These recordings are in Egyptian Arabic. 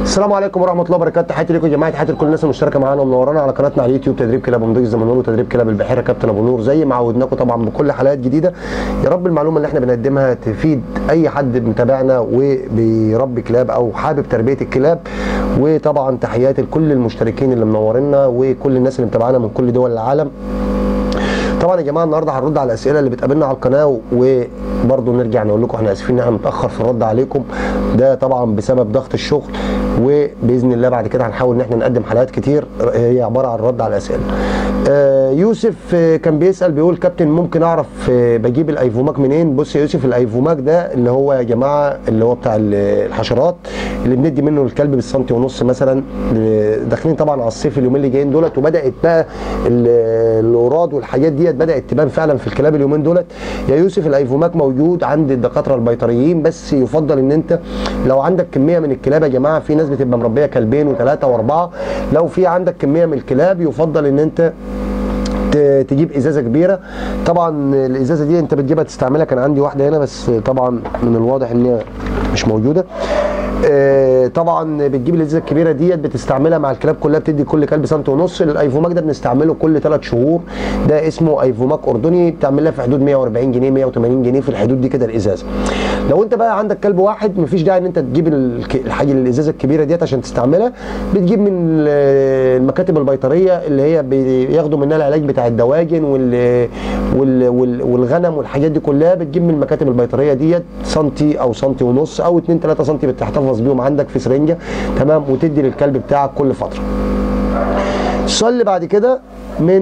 السلام عليكم ورحمه الله وبركاته تحياتي لكم يا جماعه تحياتي لكل الناس المشتركه معانا ومنورانا على قناتنا على اليوتيوب تدريب كلاب ومضيق زي ما بنقول تدريب كلاب البحيره كابتن ابو نور زي ما عودناكم طبعا بكل حلقات جديده يا رب المعلومه اللي احنا بنقدمها تفيد اي حد متابعنا وبيربي كلاب او حابب تربيه الكلاب وطبعا تحياتي لكل المشتركين اللي منورينا وكل الناس اللي متابعانا من كل دول العالم طبعا يا جماعه النهارده هنرد على الاسئله اللي بتقابلنا على القناه وبرضه نرجع نقول لكم احنا اسفين ان احنا متاخر في الرد عليكم ده طبعا بسبب ضغط الشغل وباذن الله بعد كده هنحاول ان احنا نقدم حلقات كتير هي عباره عن رد على الاسئله. آه يوسف آه كان بيسال بيقول كابتن ممكن اعرف آه بجيب الايفوماك منين؟ بص يا يوسف الايفوماك ده اللي هو يا جماعه اللي هو بتاع الحشرات اللي بندي منه الكلب بالسنتي ونص مثلا داخلين طبعا على الصيف اليومين اللي جايين دولت وبدات بقى الاوراد والحاجات ديت بدات تبان فعلا في الكلاب اليومين دولت يا يوسف الايفوماك موجود عند الدكاتره البيطريين بس يفضل ان انت لو عندك كميه من الكلاب يا جماعه في ناس بتبقى مربيه كلبين وثلاثه واربعه لو في عندك كميه من الكلاب يفضل ان انت تجيب ازازه كبيره طبعا الازازه دي انت بتجيبها تستعملها كان عندي واحده هنا بس طبعا من الواضح ان هي مش موجوده آه طبعا بتجيب الازازه الكبيره ديت بتستعملها مع الكلاب كلها بتدي كل كلب سنت ونص الايفوماك ده بنستعمله كل ثلاث شهور ده اسمه ايفوماك اردني بتعمل لها في حدود 140 جنيه 180 جنيه في الحدود دي كده الازازه لو انت بقى عندك كلب واحد مفيش داعي ان انت تجيب الحاجه الازازه الكبيره ديت عشان تستعملها بتجيب من المكاتب البيطريه اللي هي بياخدوا منها العلاج بتاع الدواجن وال وال والغنم والحاجات دي كلها بتجيب من المكاتب البيطريه ديت سنتي او سنتي ونص او 2 3 سنتي بتحتفظ بيهم عندك في سرنجه تمام وتدي للكلب بتاعك كل فتره السؤال اللي بعد كده من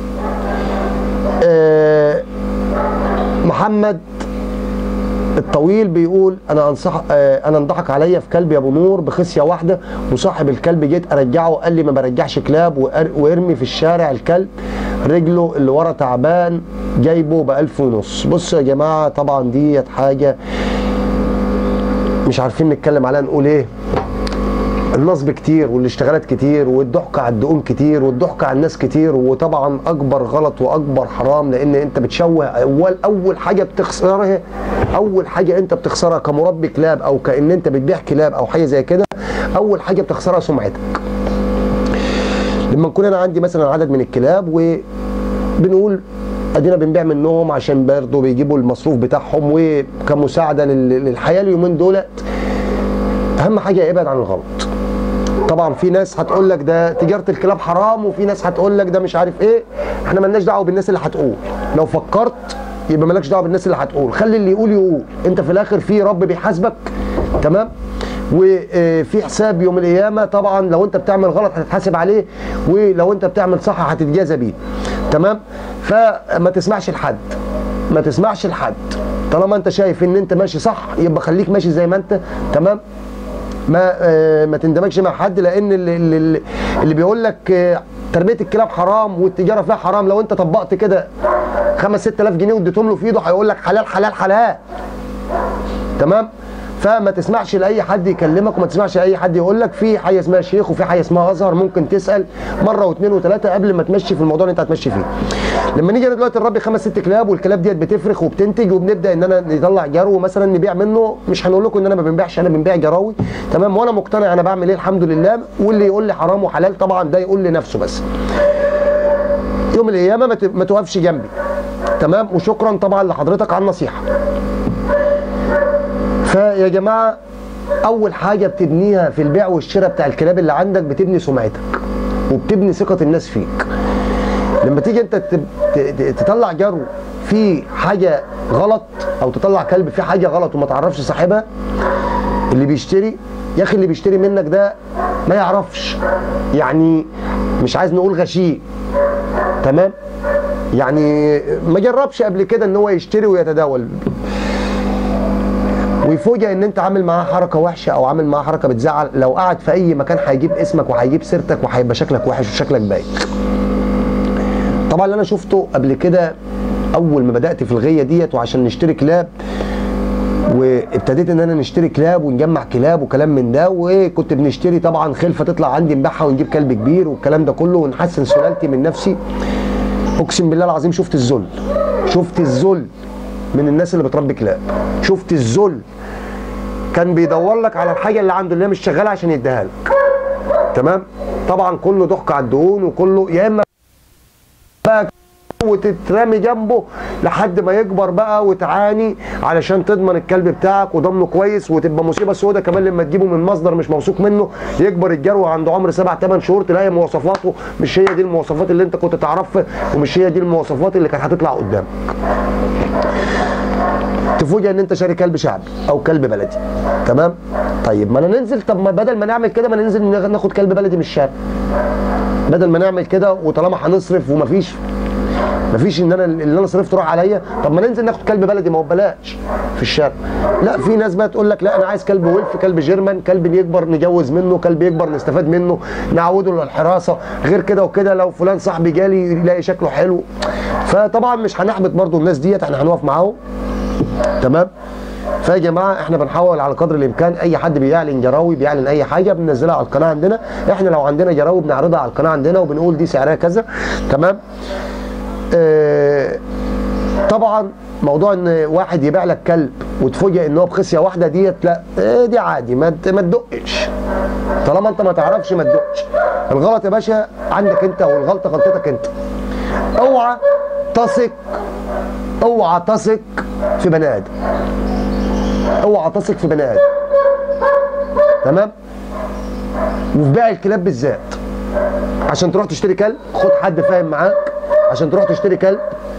آه محمد الطويل بيقول انا انصح آه انا انضحك عليا في كلب يا ابو نور بخصيه واحده وصاحب الكلب جيت ارجعه قال لي ما برجعش كلاب وارمي في الشارع الكلب رجله اللي ورا تعبان جايبه ب 1000 ونص بصوا يا جماعه طبعا ديت حاجه مش عارفين نتكلم عليها نقول ايه النصب كتير والاشتغالات كتير والضحك على الدقون كتير والضحك على الناس كتير وطبعا اكبر غلط واكبر حرام لان انت بتشوه اول اول حاجه بتخسرها اول حاجه انت بتخسرها كمربي كلاب او كان انت بتبيع كلاب او حاجه زي كده اول حاجه بتخسرها سمعتك لما نكون انا عندي مثلا عدد من الكلاب وبنقول ادينا بنبيع منهم عشان برضه بيجيبوا المصروف بتاعهم وكمساعده للحياه اليومين دولت اهم حاجه ابعد عن الغلط طبعا في ناس هتقول لك ده تجاره الكلاب حرام وفي ناس هتقول لك ده مش عارف ايه احنا مالناش دعوه بالناس اللي هتقول لو فكرت يبقى مالكش دعوه بالناس اللي هتقول خلي اللي يقول يقول انت في الاخر في رب بيحاسبك تمام وفي حساب يوم القيامه طبعا لو انت بتعمل غلط هتتحاسب عليه ولو انت بتعمل صح هتتجازى بيه تمام فما تسمعش لحد ما تسمعش لحد طالما انت شايف ان انت ماشي صح يبقى خليك ماشي زي ما انت تمام ما آه ما تندمجش مع حد لان اللي, اللي, اللي بيقول لك آه تربيه الكلاب حرام والتجاره فيها حرام لو انت طبقت كده 5 6000 جنيه واديتهم له في ايده هيقول لك حلال حلال حلال تمام فما تسمعش لاي حد يكلمك وما تسمعش لاي حد يقول لك في حاجه اسمها شيخ وفي حاجه اسمها ازهر ممكن تسال مره واثنين وثلاثه قبل ما تمشي في الموضوع اللي انت هتمشي فيه. لما نيجي دلوقتي نربي خمس ست كلاب والكلاب ديت بتفرخ وبتنتج وبنبدا ان انا نطلع جرو مثلا نبيع منه مش هنقول لكم ان انا ما بنبيعش انا بنبيع جراوي تمام وانا مقتنع انا بعمل ايه الحمد لله واللي يقول لي حرام وحلال طبعا ده يقول لنفسه بس. يوم القيامه ما توقفش جنبي تمام وشكرا طبعا لحضرتك على النصيحه. فيا جماعه اول حاجه بتبنيها في البيع والشراء بتاع الكلاب اللي عندك بتبني سمعتك وبتبني ثقه الناس فيك لما تيجي انت تطلع جرو في حاجه غلط او تطلع كلب في حاجه غلط وما تعرفش صاحبها اللي بيشتري يا اخي اللي بيشتري منك ده ما يعرفش يعني مش عايز نقول غشيم تمام يعني ما جربش قبل كده ان هو يشتري ويتداول ويفوجئ ان انت عامل معاه حركه وحشه او عامل معاه حركه بتزعل لو قعد في اي مكان هيجيب اسمك وهيجيب سيرتك وهيبقى شكلك وحش وشكلك بايخ. طبعا اللي انا شفته قبل كده اول ما بدات في الغيه ديت وعشان نشتري كلاب وابتديت ان انا نشتري كلاب ونجمع كلاب وكلام من ده وكنت بنشتري طبعا خلفه تطلع عندي نبيعها ونجيب كلب كبير والكلام ده كله ونحسن سلالتي من نفسي اقسم بالله العظيم شفت الذل شفت الذل من الناس اللي بتربي كلاب شفت الذل كان بيدور لك على الحاجه اللي عنده اللي هي مش شغاله عشان يديها لك تمام طبعا كله ضحك على الدهون وكله يا اما بقى وتترمي جنبه لحد ما يكبر بقى وتعاني علشان تضمن الكلب بتاعك وضمنه كويس وتبقى مصيبه سودة كمان لما تجيبه من مصدر مش موثوق منه يكبر الجرو عنده عمر سبع ثمان شهور تلاقي مواصفاته مش هي دي المواصفات اللي انت كنت تعرفها ومش هي دي المواصفات اللي كانت هتطلع قدامك. تفوجئ ان انت شاري كلب شعبي او كلب بلدي تمام؟ طيب ما انا ننزل طب ما بدل ما نعمل كده ما ننزل ناخد كلب بلدي من الشارع. بدل ما نعمل كده وطالما هنصرف ومفيش مفيش ان انا اللي انا صرفته راح عليا طب ما ننزل ناخد كلب بلدي ما هو ببلاش في الشارع لا في ناس بقى تقول لك لا انا عايز كلب ولف كلب جيرمان كلب يكبر نجوز منه كلب يكبر نستفاد منه نعوده للحراسه غير كده وكده لو فلان صاحبي جالي يلاقي شكله حلو فطبعا مش هنحبط برضو الناس ديت احنا هنقف معاهم تمام فيا جماعه احنا بنحاول على قدر الامكان اي حد بيعلن جراوي بيعلن اي حاجه بننزلها على القناه عندنا احنا لو عندنا جراوي بنعرضها على القناه عندنا وبنقول دي سعرها كذا تمام اه طبعا موضوع ان واحد يبيع لك كلب وتفوجئ ان هو بخصيه واحده ديت لا اه دي عادي ما ما تدقش طالما انت ما تعرفش ما تدقش الغلط يا باشا عندك انت والغلطه غلطتك انت اوعى تثق اوعى تثق في بني ادم اوعى تثق في بني ادم تمام وفي بيع الكلاب بالذات عشان تروح تشتري كلب خد حد فاهم معاك عشان تروح تشتري كلب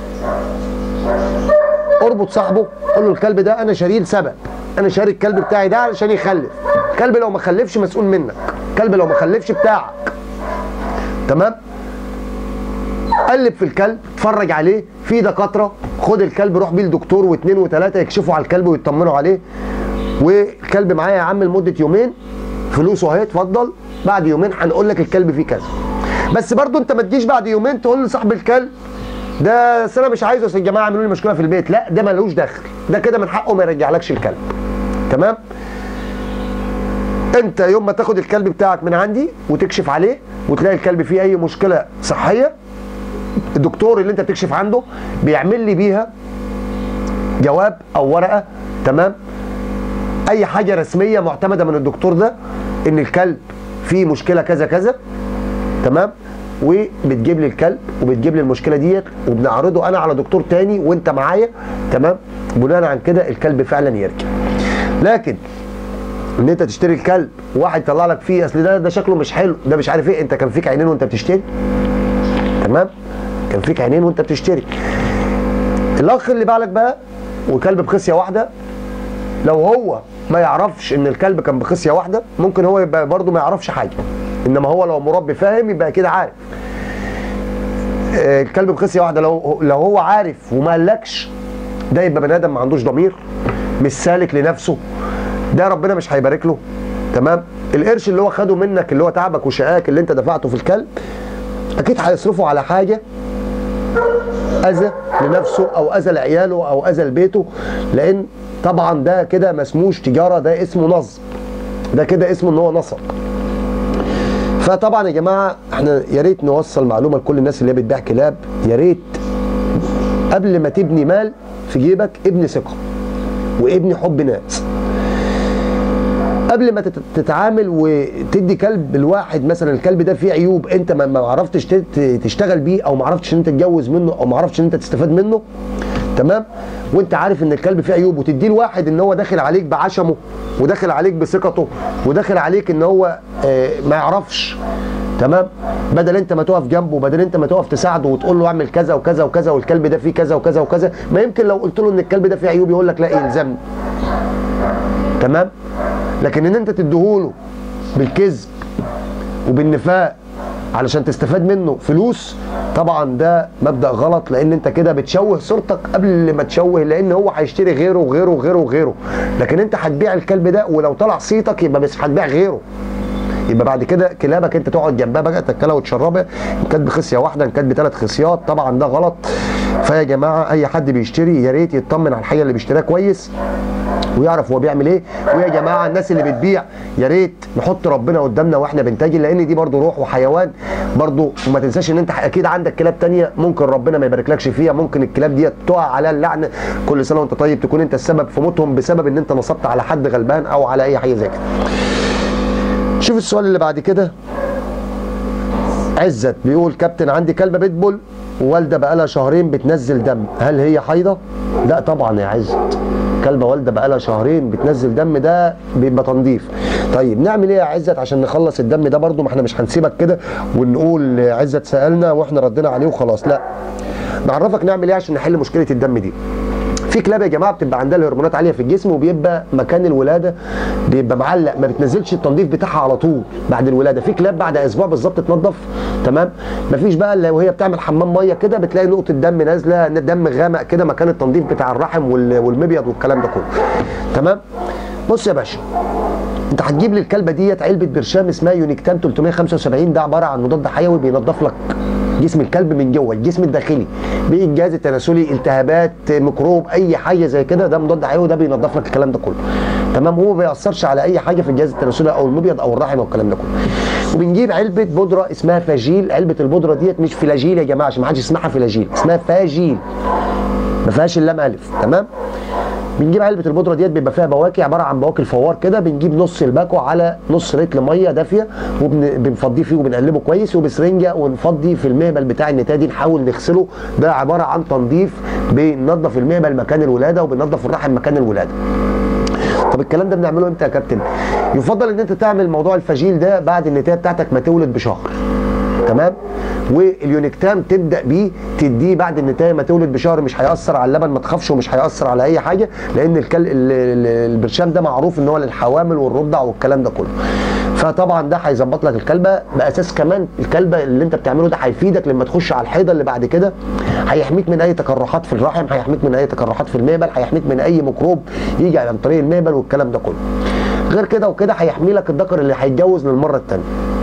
اربط صاحبه قول له الكلب ده انا شاريه لسبب انا شاري الكلب بتاعي ده علشان يخلف الكلب لو ما خلفش مسؤول منك الكلب لو ما خلفش بتاعك تمام قلب في الكلب اتفرج عليه في دكاتره خد الكلب روح بيه لدكتور واثنين وثلاثه يكشفوا على الكلب ويطمنوا عليه والكلب معايا يا عم لمده يومين فلوسه اهي اتفضل بعد يومين هنقول لك الكلب فيه كذا بس برضو انت ما تجيش بعد يومين تقول لصاحب الكلب ده انا مش عايزه يا جماعه اعملوا لي مشكله في البيت لا ده ملوش دخل ده كده من حقه ما يرجعلكش الكلب تمام انت يوم ما تاخد الكلب بتاعك من عندي وتكشف عليه وتلاقي الكلب فيه اي مشكله صحيه الدكتور اللي انت بتكشف عنده بيعمل لي بيها جواب او ورقه تمام اي حاجه رسميه معتمده من الدكتور ده ان الكلب فيه مشكله كذا كذا تمام وبتجيب لي الكلب وبتجيب لي المشكله ديت وبنعرضه انا على دكتور تاني وانت معايا تمام بناء عن كده الكلب فعلا يرجع لكن ان انت تشتري الكلب وواحد يطلع لك فيه اصل ده ده شكله مش حلو ده مش عارف ايه انت كان فيك عينين وانت بتشتري تمام كان فيك عينين وانت بتشتري الاخ اللي بالك بقى وكلب بخصيه واحده لو هو ما يعرفش ان الكلب كان بخصيه واحده ممكن هو يبقى برضه ما يعرفش حاجه انما هو لو مربي فاهم يبقى كده عارف آه، الكلب بخصيه واحده لو لو هو عارف وما قالكش ده يبقى بني ادم ما عندوش ضمير مش سالك لنفسه ده ربنا مش هيبارك له تمام القرش اللي هو خده منك اللي هو تعبك وشقاك اللي انت دفعته في الكلب اكيد هيصرفه على حاجه اذى لنفسه او اذى لعياله او اذى لبيته لان طبعا ده كده ما اسموش تجاره ده اسمه نصب ده كده اسمه ان هو نصب فطبعا يا جماعه احنا يا ريت نوصل معلومه لكل الناس اللي هي بتبيع كلاب يا ريت قبل ما تبني مال في جيبك ابني ثقه وابني حب ناس قبل ما تت- تتعامل وتدي كلب الواحد مثلا الكلب ده فيه عيوب انت ما ما عرفتش تت- تشتغل بيه او ما عرفتش ان انت تتجوز منه او ما عرفتش ان انت تستفاد منه تمام وانت عارف ان الكلب فيه عيوب وتديه لواحد ان هو داخل عليك بعشمه وداخل عليك بثقته وداخل عليك ان هو آه، ما يعرفش تمام بدل انت ما تقف جنبه بدل انت ما تقف تساعده وتقول له اعمل كذا وكذا وكذا والكلب ده فيه كذا وكذا وكذا ما يمكن لو قلت له ان الكلب ده فيه عيوب يقول لك لا يلزمني تمام لكن ان انت تديهوله بالكذب وبالنفاق علشان تستفاد منه فلوس طبعا ده مبدا غلط لان انت كده بتشوه صورتك قبل ما تشوه لان هو هيشتري غيره وغيره وغيره وغيره لكن انت هتبيع الكلب ده ولو طلع صيتك يبقى بس هتبيع غيره يبقى بعد كده كلابك انت تقعد جنبها بقى تاكلها وتشربها ان كانت بخصيه واحده ان كانت بثلاث خصيات طبعا ده غلط فيا جماعه اي حد بيشتري يا ريت يطمن على الحاجه اللي بيشتريها كويس ويعرف هو بيعمل ايه ويا جماعه الناس اللي بتبيع يا ريت نحط ربنا قدامنا واحنا بنتاجر لان دي برضو روح وحيوان برضو وما تنساش ان انت اكيد عندك كلاب تانية ممكن ربنا ما يباركلكش فيها ممكن الكلاب دي تقع عليها اللعنه كل سنه وانت طيب تكون انت السبب في موتهم بسبب ان انت نصبت على حد غلبان او على اي حاجه زي كده شوف السؤال اللي بعد كده عزت بيقول كابتن عندي كلبه بيتبول والده بقالها شهرين بتنزل دم هل هي حيضه لا طبعا يا عزت كلبه والده بقالها شهرين بتنزل دم ده بيبقى تنظيف طيب نعمل ايه يا عزت عشان نخلص الدم ده برده ما احنا مش هنسيبك كده ونقول عزت سالنا واحنا ردينا عليه وخلاص لا نعرفك نعمل ايه عشان نحل مشكله الدم دي في كلاب يا جماعه بتبقى عندها الهرمونات عاليه في الجسم وبيبقى مكان الولاده بيبقى معلق ما بتنزلش التنظيف بتاعها على طول بعد الولاده في كلاب بعد اسبوع بالظبط تنظف تمام مفيش بقى الا وهي بتعمل حمام ميه كده بتلاقي نقطه دم نازله دم غامق كده مكان التنظيف بتاع الرحم والمبيض والكلام ده كله تمام بص يا باشا انت هتجيب للكلبه ديت علبه برشام اسمها يونيكتان 375 ده عباره عن مضاد حيوي بينظف لك جسم الكلب من جوه الجسم الداخلي بالجهاز التناسلي التهابات ميكروب اي حاجه زي كده ده مضاد حيوي ده بينظف لك الكلام ده كله تمام هو ما بيأثرش على اي حاجه في الجهاز التناسلي او المبيض او الرحم او الكلام ده كله وبنجيب علبه بودره اسمها فاجيل علبه البودره ديت مش فلاجيل يا جماعه عشان ما حدش يسمعها فلاجيل اسمها فاجيل ما فيهاش اللام الف تمام بنجيب علبه البودره ديت بيبقى فيها بواكي عباره عن بواكي الفوار كده بنجيب نص الباكو على نص لتر ميه دافيه وبنفضيه فيه وبنقلبه كويس وبسرنجه ونفضي في المهبل بتاع النتايه دي نحاول نغسله ده عباره عن تنظيف بننظف المهبل مكان الولاده وبننظف الرحم مكان الولاده طب الكلام ده بنعمله امتى يا كابتن يفضل ان انت تعمل موضوع الفاجيل ده بعد النتايه بتاعتك ما تولد بشهر تمام واليونيكتام تبدا بيه تديه بعد النتايه ما تولد بشهر مش هياثر على اللبن ما تخافش ومش هياثر على اي حاجه لان الكل... البرشام ده معروف ان هو للحوامل والرضع والكلام ده كله فطبعا ده هيظبط لك الكلبه باساس كمان الكلبه اللي انت بتعمله ده هيفيدك لما تخش على الحيضه اللي بعد كده هيحميك من اي تقرحات في الرحم هيحميك من اي تقرحات في المهبل هيحميك من اي ميكروب يجي عن طريق المهبل والكلام ده كله غير كده وكده هيحمي لك الذكر اللي هيتجوز للمره الثانيه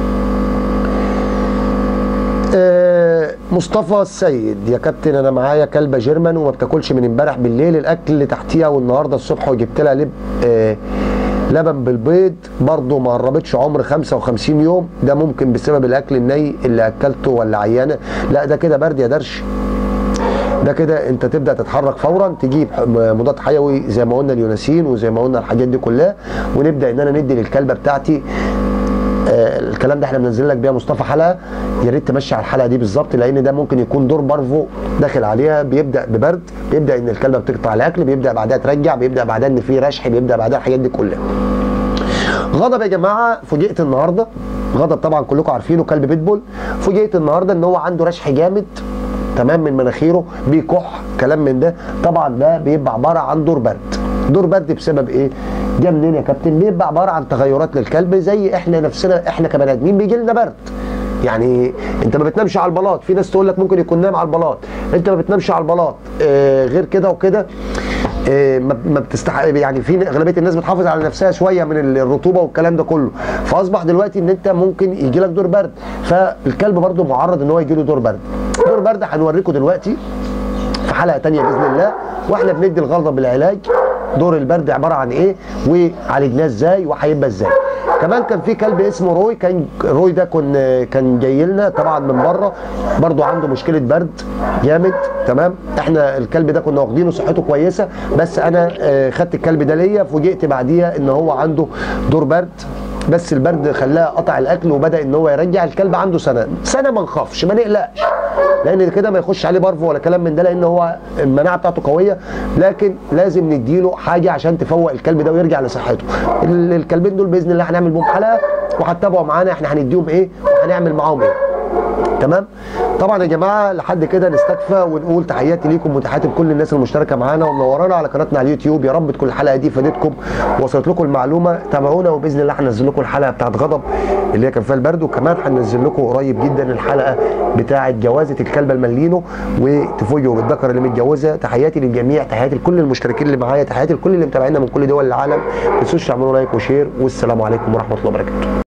مصطفى السيد يا كابتن انا معايا كلبه جيرمان وما بتاكلش من امبارح بالليل الاكل اللي تحتيها والنهارده الصبح وجبت لها لب آه لبن بالبيض برضه ما قربتش عمر 55 يوم ده ممكن بسبب الاكل الني اللي اكلته ولا عيانه لا ده كده برد يا درش ده كده انت تبدا تتحرك فورا تجيب مضاد حيوي زي ما قلنا اليوناسين وزي ما قلنا الحاجات دي كلها ونبدا ان انا ندي للكلبه بتاعتي آه الكلام ده احنا منزل لك بيها مصطفى حلقه يا ريت تمشي على الحلقه دي بالظبط لان ده ممكن يكون دور بارفو داخل عليها بيبدا ببرد بيبدا ان الكلبه بتقطع الاكل بيبدا بعدها ترجع بيبدا بعدها ان في رشح بيبدا بعدها الحاجات دي كلها غضب يا جماعه فوجئت النهارده غضب طبعا كلكم عارفينه كلب بيتبول فوجئت النهارده ان هو عنده رشح جامد تمام من مناخيره بيكح كلام من ده طبعا ده بيبقى عباره عن دور برد دور برد بسبب ايه؟ جه منين يا كابتن؟ بيبقى عباره عن تغيرات للكلب زي احنا نفسنا احنا كبني ادمين بيجي لنا برد. يعني انت ما بتنامش على البلاط، في ناس تقول لك ممكن يكون نام على البلاط، انت ما بتنامش على البلاط، آه غير كده وكده آه ما بتستح يعني في اغلبيه الناس بتحافظ على نفسها شويه من الرطوبه والكلام ده كله، فاصبح دلوقتي ان انت ممكن يجي لك دور برد، فالكلب برده معرض ان هو يجي له دور برد. دور برد هنوريكم دلوقتي في حلقه ثانيه باذن الله واحنا بندي الغلطه بالعلاج دور البرد عباره عن ايه وعالجناه ازاي وهيبقى ازاي كمان كان في كلب اسمه روي كان روي ده كان كان جاي لنا طبعا من بره برضو عنده مشكله برد جامد تمام احنا الكلب ده كنا واخدينه صحته كويسه بس انا خدت الكلب ده ليا فوجئت بعديها ان هو عنده دور برد بس البرد خلاه قطع الاكل وبدا ان هو يرجع الكلب عنده سنه سنه ما نخافش ما نقلقش لان كده ما يخش عليه برفو ولا كلام من ده لان هو المناعه بتاعته قويه لكن لازم نديله حاجه عشان تفوق الكلب ده ويرجع لصحته الكلبين دول باذن الله هنعمل بهم حلقه وهتتابعوا معانا احنا هنديهم ايه وهنعمل معاهم ايه تمام طبعا يا جماعه لحد كده نستكفى ونقول تحياتي ليكم وتحياتي لكل الناس المشتركه معانا ومنورانا على قناتنا على اليوتيوب يا رب تكون الحلقه دي فادتكم وصلت لكم المعلومه تابعونا وباذن الله هنزل لكم الحلقه بتاعت غضب اللي هي كان فيها البرد وكمان هننزل لكم قريب جدا الحلقه بتاعت جوازه الكلبه الملينو وتفوجئوا بالذكر اللي متجوزه تحياتي للجميع تحياتي لكل المشتركين اللي معايا تحياتي لكل اللي متابعينا من كل دول العالم ما تنسوش تعملوا لايك وشير والسلام عليكم ورحمه الله وبركاته